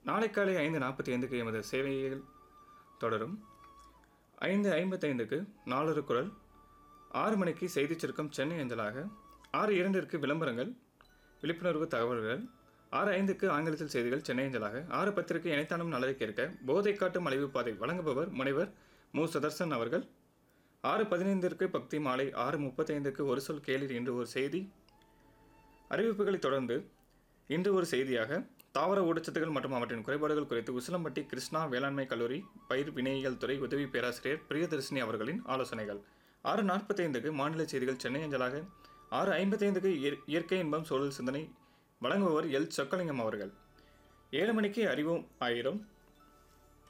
நாளை காலை ஐந்து நாற்பத்தி ஐந்துக்கு எமது சேவையில் தொடரும் ஐந்து ஐம்பத்தைந்துக்கு நாளொரு குரல் ஆறு மணிக்கு செய்திச் சுருக்கம் சென்னை அஞ்சலாக ஆறு இரண்டிற்கு விளம்பரங்கள் விழிப்புணர்வு தகவல்கள் ஆறு ஐந்துக்கு ஆங்கிலத்தில் செய்திகள் சென்னை அஞ்சலாக ஆறு பத்திற்கு இணைத்தானும் நல்லதை கேட்க போதை காட்டும் அழிவு பாதை வழங்குபவர் முனைவர் மு சுதர்சன் அவர்கள் ஆறு பதினைந்திற்கு பக்தி மாலை ஆறு முப்பத்தைந்துக்கு ஒரு சொல் கேளிர் இன்று ஒரு செய்தி அறிவிப்புகளைத் தொடர்ந்து இன்று ஒரு செய்தியாக தாவர ஊட்டச்சத்துகள் மற்றும் அவற்றின் குறைபாடுகள் குறித்து உசிலம்பட்டி கிருஷ்ணா வேளாண்மை கல்லூரி பயிர் வினையியல் துறை உதவி பேராசிரியர் பிரியதர்ஷினி அவர்களின் ஆலோசனைகள் ஆறு நாற்பத்தைந்துக்கு மாநில செய்திகள் சென்னை அஞ்சலாக ஆறு ஐம்பத்தைந்துக்கு இயற்- இயற்கை இன்பம் சூழல் சிந்தனை வழங்குபவர் எல் சொக்கலிங்கம் அவர்கள் ஏழு மணிக்கு அறிவோம் ஆயிரம்